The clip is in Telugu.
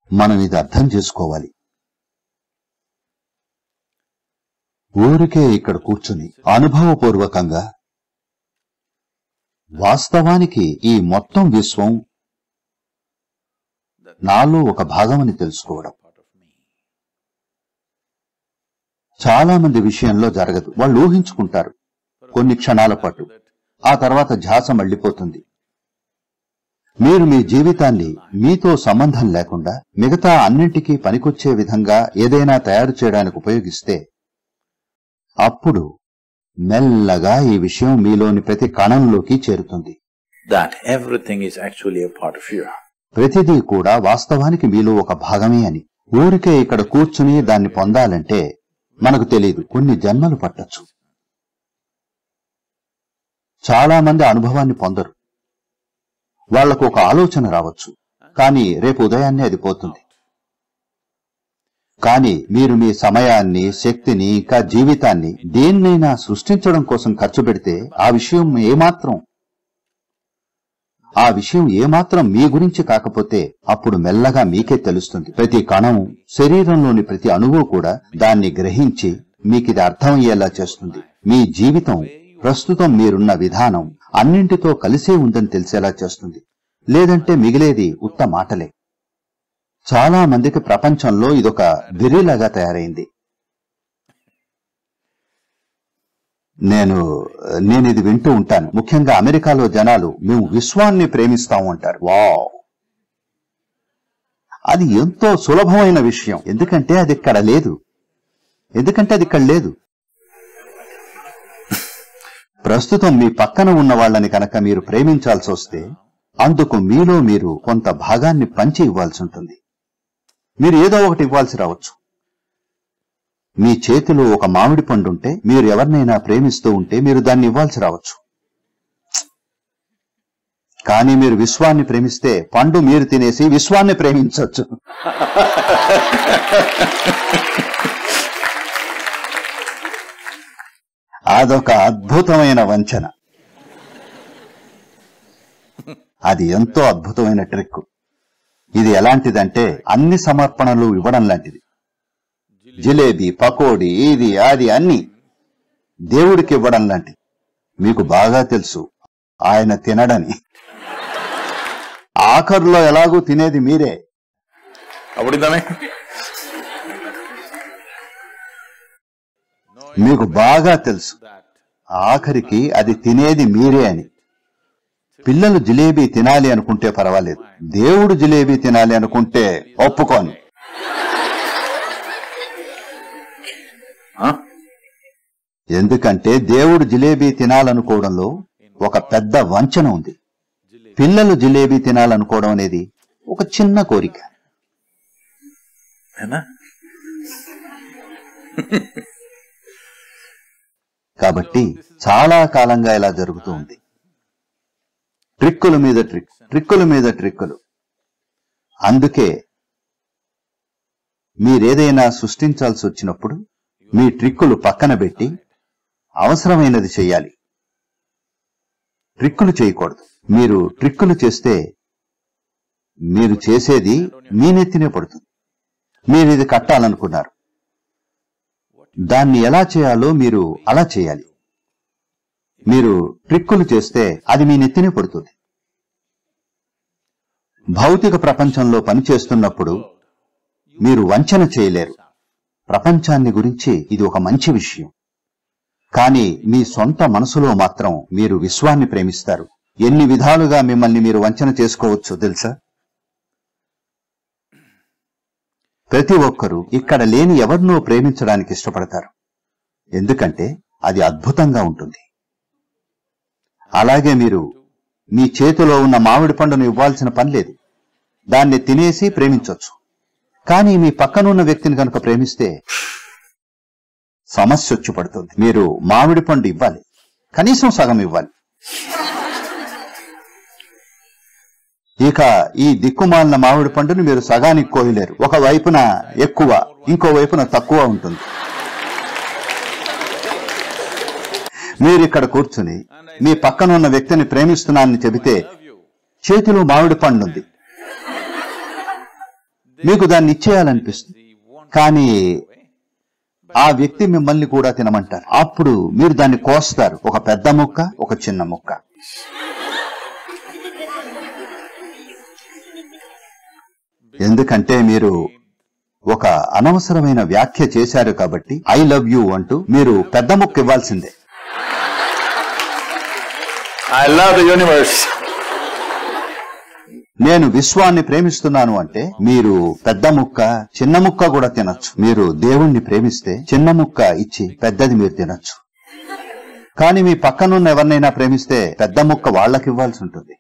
మనం ఇది అర్థం చేసుకోవాలి ఊరికే ఇక్కడ కూర్చుని అనుభవపూర్వకంగా వాస్తవానికి ఈ మొత్తం విశ్వం నాలో ఒక భాగమని తెలుసుకోవడం చాలా మంది విషయంలో జరగదు వాళ్ళు ఊహించుకుంటారు కొన్ని క్షణాల పాటు ఆ తర్వాత ధ్యాస మళ్లిపోతుంది మీరు మీ జీవితాన్ని మీతో సంబంధం లేకుండా మిగతా అన్నింటికీ పనికొచ్చే విధంగా ఏదైనా తయారు చేయడానికి ఉపయోగిస్తే అప్పుడు మెల్లగా ఈ విషయం మీలోని ప్రతి కణంలోకి చేరుతుంది that everything is actually a part of you. ప్రతిదీ కూడా వాస్తవానికి మీలో ఒక భాగమే అని ఊరికే ఇక్కడ కూర్చుని దాన్ని పొందాలంటే మనకు తెలియదు కొన్ని జన్మలు పట్టొచ్చు చాలా మంది అనుభవాన్ని పొందరు వాళ్లకు ఒక ఆలోచన రావచ్చు కానీ రేపు ఉదయాన్నే అది పోతుంది కానీ మీరు మీ సమయాన్ని శక్తిని ఇంకా జీవితాన్ని దేన్నైనా సృష్టించడం కోసం ఖర్చు పెడితే ఆ విషయం ఏమాత్రం ఆ విషయం ఏమాత్రం మీ గురించి కాకపోతే అప్పుడు మెల్లగా మీకే తెలుస్తుంది ప్రతి కణం శరీరంలోని ప్రతి అణువు కూడా దాన్ని గ్రహించి మీకిది అర్థమయ్యేలా చేస్తుంది మీ జీవితం ప్రస్తుతం మీరున్న విధానం అన్నింటితో కలిసే ఉందని తెలిసేలా చేస్తుంది లేదంటే మిగిలేది ఉత్త మాటలే చాలా మందికి ప్రపంచంలో ఇదొక వెర్రిలాగా తయారైంది నేను నేను ఇది వింటూ ఉంటాను ముఖ్యంగా అమెరికాలో జనాలు మేము విశ్వాన్ని ప్రేమిస్తాము అంటారు వావ్ అది ఎంతో సులభమైన విషయం ఎందుకంటే అది ఇక్కడ లేదు ఎందుకంటే అది ఇక్కడ లేదు ప్రస్తుతం మీ పక్కన ఉన్న వాళ్ళని కనుక మీరు ప్రేమించాల్సి వస్తే అందుకు మీలో మీరు కొంత భాగాన్ని పంచి ఇవ్వాల్సి ఉంటుంది మీరు ఏదో ఒకటి ఇవ్వాల్సి రావచ్చు మీ చేతిలో ఒక మామిడి పండు ఉంటే మీరు ఎవరినైనా ప్రేమిస్తూ ఉంటే మీరు దాన్ని ఇవ్వాల్సి రావచ్చు కానీ మీరు విశ్వాన్ని ప్రేమిస్తే పండు మీరు తినేసి విశ్వాన్ని ప్రేమించవచ్చు అదొక అద్భుతమైన వంచన అది ఎంతో అద్భుతమైన ట్రిక్ ఇది ఎలాంటిదంటే అన్ని సమర్పణలు ఇవ్వడం లాంటిది జిలేబీ పకోడీ ఇది అది అన్ని దేవుడికి ఇవ్వడం లాంటిది మీకు బాగా తెలుసు ఆయన తినడని ఆఖరులో ఎలాగూ తినేది మీరే அப்படித்தானே మీకు బాగా తెలుసు ఆఖరికి అది తినేది మీరే అని పిల్లలు జిలేబీ తినాలి అనుకుంటే పర్వాలేదు దేవుడు జిలేబీ తినాలి అనుకుంటే ఒప్పుకోను Huh? ఎందుకంటే దేవుడు జిలేబీ తినాలనుకోవడంలో ఒక పెద్ద వంచన ఉంది పిల్లలు జిలేబీ తినాలనుకోవడం అనేది ఒక చిన్న కోరిక है ना కాబట్టి చాలా కాలంగా ఇలా జరుగుతూ ఉంది ట్రిక్కుల మీద ట్రిక్ ట్రిక్కుల మీద ట్రిక్కులు అందుకే మీరేదైనా సృష్టించాల్సి వచ్చినప్పుడు మీ ట్రిక్కులు పక్కన పెట్టి అవసరమైనది చేయాలి ట్రిక్కులు చేయకూడదు మీరు ట్రిక్కులు చేస్తే మీరు చేసేది మీ నెత్తినే పడుతుంది మీరు ఇది కట్టాలనుకున్నారు దాన్ని ఎలా చేయాలో మీరు అలా చేయాలి మీరు ట్రిక్కులు చేస్తే అది మీ నెత్తినే పడుతుంది భౌతిక ప్రపంచంలో పనిచేస్తున్నప్పుడు మీరు వంచన చేయలేరు ప్రపంచాన్ని గురించి ఇది ఒక మంచి విషయం కానీ మీ సొంత మనసులో మాత్రం మీరు విశ్వాన్ని ప్రేమిస్తారు ఎన్ని విధాలుగా మిమ్మల్ని మీరు వంచన చేసుకోవచ్చో తెలుసా ప్రతి ఒక్కరూ ఇక్కడ లేని ఎవరినో ప్రేమించడానికి ఇష్టపడతారు ఎందుకంటే అది అద్భుతంగా ఉంటుంది అలాగే మీరు మీ చేతిలో ఉన్న మామిడి పండును ఇవ్వాల్సిన పని లేదు దాన్ని తినేసి ప్రేమించొచ్చు కానీ మీ పక్కనున్న వ్యక్తిని కనుక ప్రేమిస్తే సమస్య వచ్చి పడుతుంది మీరు మామిడి పండు ఇవ్వాలి కనీసం సగం ఇవ్వాలి ఇక ఈ దిక్కుమాలిన మామిడి పండుని మీరు సగానికి కోయలేరు ఒక వైపున ఎక్కువ ఇంకో వైపున తక్కువ ఉంటుంది మీరు ఇక్కడ కూర్చుని మీ పక్కన ఉన్న వ్యక్తిని ప్రేమిస్తున్నానని చెబితే చేతిలో మామిడి పండు ఉంది మీకు దాన్ని ఇచ్చేయాలనిపిస్తుంది కానీ ఆ వ్యక్తి మిమ్మల్ని కూడా తినమంటారు అప్పుడు మీరు దాన్ని కోస్తారు ఒక పెద్ద ముక్క ఒక చిన్న ముక్క ఎందుకంటే మీరు ఒక అనవసరమైన వ్యాఖ్య చేశారు కాబట్టి ఐ లవ్ యూ అంటూ మీరు పెద్ద ముక్క ఇవ్వాల్సిందే I love the universe. నేను విశ్వాన్ని ప్రేమిస్తున్నాను అంటే మీరు పెద్ద ముక్క చిన్న ముక్క కూడా తినొచ్చు మీరు దేవుణ్ణి ప్రేమిస్తే చిన్న ముక్క ఇచ్చి పెద్దది మీరు తినొచ్చు కానీ మీ పక్కనున్న ఎవరినైనా ప్రేమిస్తే పెద్ద ముక్క వాళ్ళకి ఇవ్వాల్సి ఉంటుంది